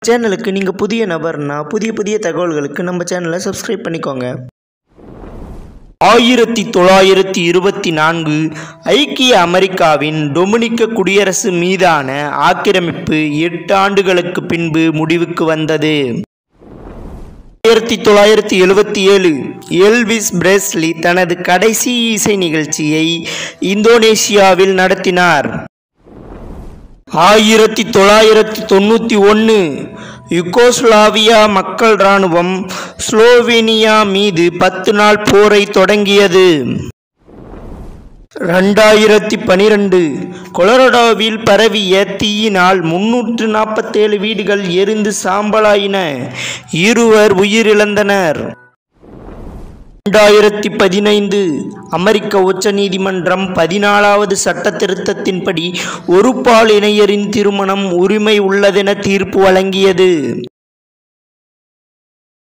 சேனலுக்கு நீங்கள் புதிய நபர்னா புதிய புதிய தகவல்களுக்கு நம்ம சேனலை சப்ஸ்கிரைப் பண்ணிக்கோங்க ஆயிரத்தி தொள்ளாயிரத்தி இருபத்தி நான்கு ஐக்கிய அமெரிக்காவின் டொமினிக்க குடியரசு மீதான ஆக்கிரமிப்பு எட்டு ஆண்டுகளுக்கு பின்பு முடிவுக்கு வந்தது ஆயிரத்தி தொள்ளாயிரத்தி எழுபத்தி ஏழு எல்விஸ் பிரேஸ்லி தனது கடைசி இசை நிகழ்ச்சியை இந்தோனேசியாவில் நடத்தினார் ஆயிரத்தி தொள்ளாயிரத்தி தொண்ணூற்றி ஒன்று யுகோஸ்லாவியா மக்கள் இராணுவம் ஸ்லோவேனியா மீது பத்து நாள் போரை தொடங்கியது ரெண்டாயிரத்தி பனிரெண்டு கொலரடோவில் பரவிய தீயினால் முன்னூற்று நாற்பத்தேழு வீடுகள் எரிந்து சாம்பலாயின இருவர் உயிரிழந்தனர் ரெண்டாயிரத்தி பதினைந்து அமெரிக்க உச்சநீதிமன்றம் பதினாலாவது சட்ட திருத்தத்தின்படி ஒரு பால் இணையரின் திருமணம் உரிமை உள்ளதென தீர்ப்பு வழங்கியது